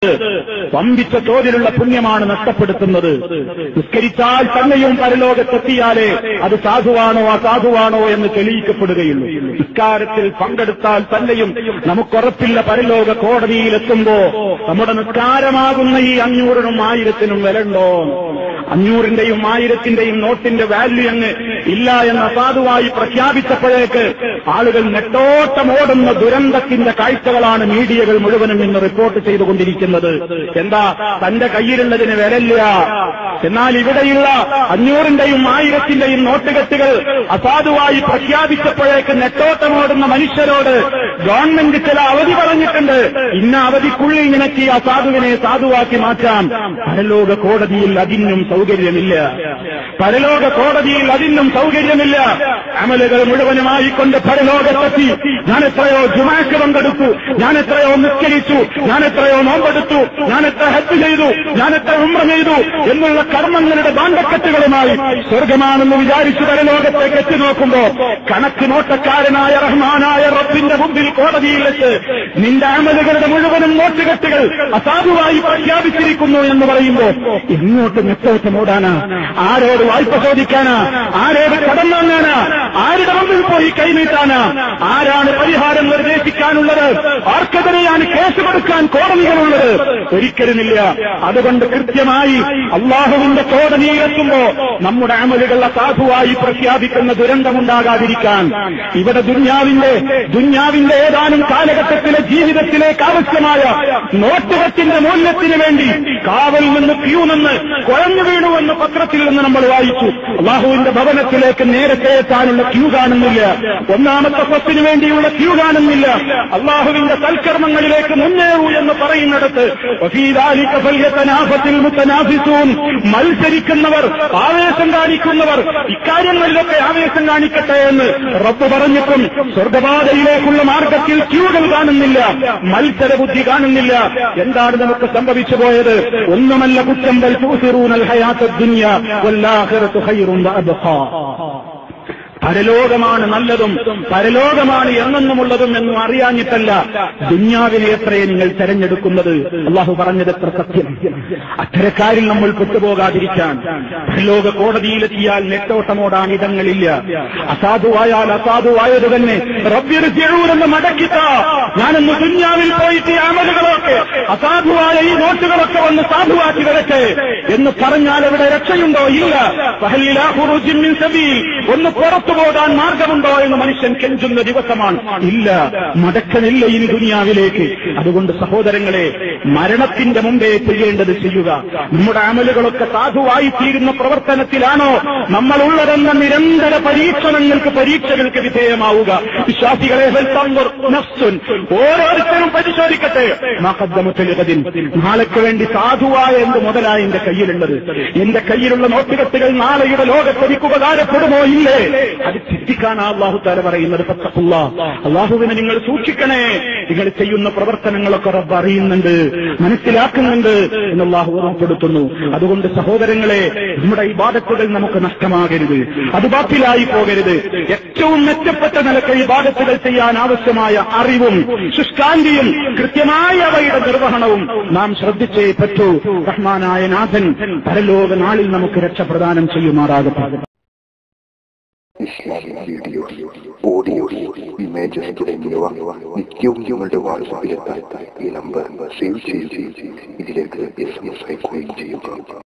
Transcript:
വമ്പിച്ച തോതിലുള്ള പുണ്യമാണ് നഷ്ടപ്പെടുത്തുന്നത് നിസ്കരിച്ചാൽ തന്നെയും പരലോകത്തെത്തിയാലേ അത് സാധുവാണോ അസാധുവാണോ എന്ന് തെളിയിക്കപ്പെടുകയുള്ളൂ നിസ്കാരത്തിൽ പങ്കെടുത്താൽ തന്നെയും നമുക്കുറപ്പില്ല പരലോക കോടതിയിലെത്തുമ്പോ നമ്മുടെ നിസ്കാരമാകുന്ന ഈ അഞ്ഞൂറിനും ആയിരത്തിനും വിലണ്ടോ അഞ്ഞൂറിന്റെയും ആയിരത്തിന്റെയും നോട്ടിന്റെ വാല്യൂ അങ്ങ് ഇല്ല എന്ന് അസാധുവായി പ്രഖ്യാപിച്ചപ്പോഴേക്ക് ആളുകൾ നെട്ടോട്ടമോടുന്ന ദുരന്തത്തിന്റെ കാഴ്ചകളാണ് മീഡിയകൾ മുഴുവനും ഇന്ന് റിപ്പോർട്ട് ചെയ്തുകൊണ്ടിരിക്കുന്നത് എന്താ തന്റെ കയ്യിലുള്ളതിന് വിലയില്ല എന്നാൽ ഇവിടെയുള്ള അഞ്ഞൂറിന്റെയും ആയിരത്തിന്റെയും നോട്ടുകെട്ടുകൾ അസാധുവായി പ്രഖ്യാപിച്ചപ്പോഴേക്ക് നെട്ടോട്ടമോടുന്ന മനുഷ്യരോട് ഗവൺമെന്റ് ചില അവധി പറഞ്ഞിട്ടുണ്ട് ഇന്ന അവധിക്കുള്ളിൽ നിനക്ക് ഈ അസാധുവിനെ സാധുവാക്കി മാറ്റാം പരലോക കോടതിയിൽ അതിനും സൗകര്യമില്ല പരലോക കോടതിയിൽ അതിനും സൗകര്യമില്ല അമലുകൾ മുഴുവനുമായി കൊണ്ട് പരലോകത്തെത്തി ഞാൻ എത്രയോ ജുമാക്ക് പങ്കെടുത്തു ഞാൻ എത്രയോ നിസ്കരിച്ചു ഞാൻ എത്രയോ നോമ്പെടുത്തു ഞാൻ എത്ര ഹെൽപ്പ് ചെയ്തു ഞാൻ എത്ര ഉമ്ര ചെയ്തു എന്നുള്ള കർമ്മങ്ങളുടെ ബാണ്ടക്കെട്ടുകളുമായി സ്വർഗമാണെന്ന് വിചാരിച്ചു പരലോകത്തേക്ക് എത്തി നോക്കുമ്പോ കണക്ക് നോട്ടക്കാരനായ റഹ്മാനായ റബ്ബിന്റെ മുമ്പിൽ കോടതിയിൽ വെച്ച് നിന്റെ അമലുകളുടെ മുഴുവനും നോട്ടുകെട്ടുകൾ അസാധുവായി പ്രഖ്യാപിച്ചിരിക്കുന്നു എന്ന് പറയുമ്പോ എങ്ങോട്ട് നെട്ടോട്ടമോടാനാ ആരോട് വായ്പ ചോദിക്കാനാ ആരോട് കടം വാങ്ങാനാ ആരുടെ മുമ്പിൽ പോയി കൈനീട്ടാനാ ആരാണ് പരിഹാരം നിർദ്ദേശിക്കാനുള്ളത് ആർക്കെതിരെയാണ് കേസ് കൊടുക്കാൻ കോടതികളുള്ളത് ഒരിക്കലുമില്ല അതുകൊണ്ട് കൃത്യമായി അള്ളാഹുവിന്റെ കോടതിയിലെത്തുമ്പോ നമ്മുടെ അമലുകൾ അസാധുവായി പ്രഖ്യാപിക്കുന്ന ദുരന്തമുണ്ടാകാതിരിക്കാൻ ഇവിടെ ദുന്യാവിന്റെ ദുന്യാവിന്റെ ഏതാനും കാലഘട്ടത്തിലെ ജീവിതത്തിലേക്ക് ആവശ്യമായ നോട്ടുകെട്ടിന്റെ മൂല്യത്തിന് വേണ്ടി കാവൽ നിന്ന് ക്യൂ നിന്ന് കുഴഞ്ഞു വീണു എന്ന് പത്രത്തിൽ നിന്ന് നമ്മൾ വായിച്ചു അള്ളാഹുവിന്റെ ഭവനത്തിലേക്ക് നേരത്തെ എത്താനുള്ള ക്യൂ കാണുന്നില്ല ഒന്നാമത്തെ സ്വത്തിന് വേണ്ടിയുള്ള ക്യൂ കാണുന്നില്ല അള്ളാഹുവിന്റെ സൽക്കർമ്മങ്ങളിലേക്ക് മുന്നേറൂ എന്ന് പറയുന്നിടത്ത് വഫീദാലിക ഫല്യതനാഫത്തിൽ മുത്തനാഫിസൂൻ മത്സരിക്കുന്നവർ ആവേശം കാണിക്കുന്നവർ ഇക്കാര്യങ്ങളിലൊക്കെ ആവേശം കാണിക്കട്ടെ എന്ന് റബ്ബ് പറഞ്ഞിട്ടും സ്വർഗപാതയിലേക്കുള്ള മാർഗത്തിൽ ക്യൂകൾ കാണുന്നില്ല മത്സര ബുദ്ധി കാണുന്നില്ല എന്താണ് നമുക്ക് സംഭവിച്ചു പോയത് ഒന്നുമല്ല കുറ്റം ബൽ തൂസിറൂനൽ ഹയാത്ത ദുനിയ വല്ലാഹിറത്തു ഖൈറുൻ വഅബ്ഖാ പരലോകമാണ് നല്ലതും പരലോകമാണ് എന്നെന്നുമുള്ളതും എന്നും അറിയാഞ്ഞിട്ടല്ല ദുന്യാവിനെ എത്രയെ നിങ്ങൾ തെരഞ്ഞെടുക്കുന്നത് അള്ളാഹു പറഞ്ഞത് എത്ര സത്യം അത്തരക്കാരിൽ നമ്മൾ പെട്ടുപോകാതിരിക്കാൻ പരലോക കോടതിയിലെത്തിയാൽ നെട്ടോട്ടമോടാൻ ഇടങ്ങളില്ല അസാധുവായാൽ അസാധുവായത് തന്നെ റബ്യറുന്ന് മടക്കിത്ത ഞാനൊന്ന് ദുന്യാവിൽ പോയിട്ട് ഈ അമലുകളൊക്കെ അസാധുവായ ഈ നോട്ടുകളൊക്കെ വന്ന് സാധുവാക്കി വരട്ടെ എന്ന് പറഞ്ഞാൽ അവിടെ രക്ഷയുണ്ടോ ഇല്ല ഫഹലിലാഹുറുജിൻ മിൻ സബീൽ ഒന്ന് പുറത്തു പോകാൻ മാർഗമുണ്ടോ എന്ന് മനുഷ്യൻ കെഞ്ചുന്ന ദിവസമാണ് ഇല്ല മടക്കനില്ല ഇനി ദുനിയാവിലേക്ക് അതുകൊണ്ട് സഹോദരങ്ങളെ മരണത്തിന്റെ മുമ്പേ ചെയ്യേണ്ടത് ചെയ്യുക നമ്മുടെ അമലുകളൊക്കെ സാധുവായി തീരുന്ന പ്രവർത്തനത്തിലാണോ നമ്മൾ ഉള്ളതെന്ന നിരന്തര പരീക്ഷണങ്ങൾക്ക് പരീക്ഷകൾക്ക് വിധേയമാവുക വിശ്വാസികളെ ഹെൽത്തമ്പർ നഫ്സുൻ ഓരോരുത്തരും പരിശോധിക്കട്ടെ മഹദ്ദമുത്തലിഹദിൻ നാളേക്ക് വേണ്ടി സാധുവായ എന്ത് മുതലായ എന്റെ കയ്യിലുള്ളത് എന്റെ കയ്യിലുള്ള നോട്ടുകെട്ടുകൾ നാളെയുടെ ലോകത്ത് എനിക്ക് ഉപകാരപ്പെടുമോ ഇല്ലേ അത് ചിന്തിക്കാണ് അള്ളാഹു താല പറയുന്നത് പത്തപ്പുള്ള അള്ളാഹുവിനെ നിങ്ങൾ സൂക്ഷിക്കണേ നിങ്ങൾ ചെയ്യുന്ന പ്രവർത്തനങ്ങളൊക്കെ റബ്ബ് അറിയുന്നുണ്ട് മനസ്സിലാക്കുന്നുണ്ട് എന്ന് അള്ളാഹു ഓർമ്മപ്പെടുത്തുന്നു അതുകൊണ്ട് സഹോദരങ്ങളെ നമ്മുടെ ഈ ബാധത്തുകൾ നമുക്ക് നഷ്ടമാകരുത് അത് ബാത്തിലായി പോകരുത് ഏറ്റവും മെച്ചപ്പെട്ട നിലക്ക് ഈ ബാധത്തുകൾ ചെയ്യാൻ ആവശ്യമായ അറിവും ശുഷ്കാന്തിയും കൃത്യമായ അവയുടെ നിർവഹണവും നാം ശ്രദ്ധിച്ചേ പറ്റൂ റഹ്മാനായ നാഥൻ പരലോക നാളിൽ നമുക്ക് രക്ഷപ്രദാനം ചെയ്യുമാറാകട്ടെ ഇസ്ലാമിക് വീഡിയോ ഓഡിയോ ഇമേജസ് തുടങ്ങിയവ നിത്യവും നിങ്ങളുടെ വാട്സാപ്പിലെത്താൻ ഈ നമ്പർ സേവ് ചെയ്യുകയും ഇതിലേക്ക് എസ് എം എസ് അയക്കുകയും ചെയ്യുക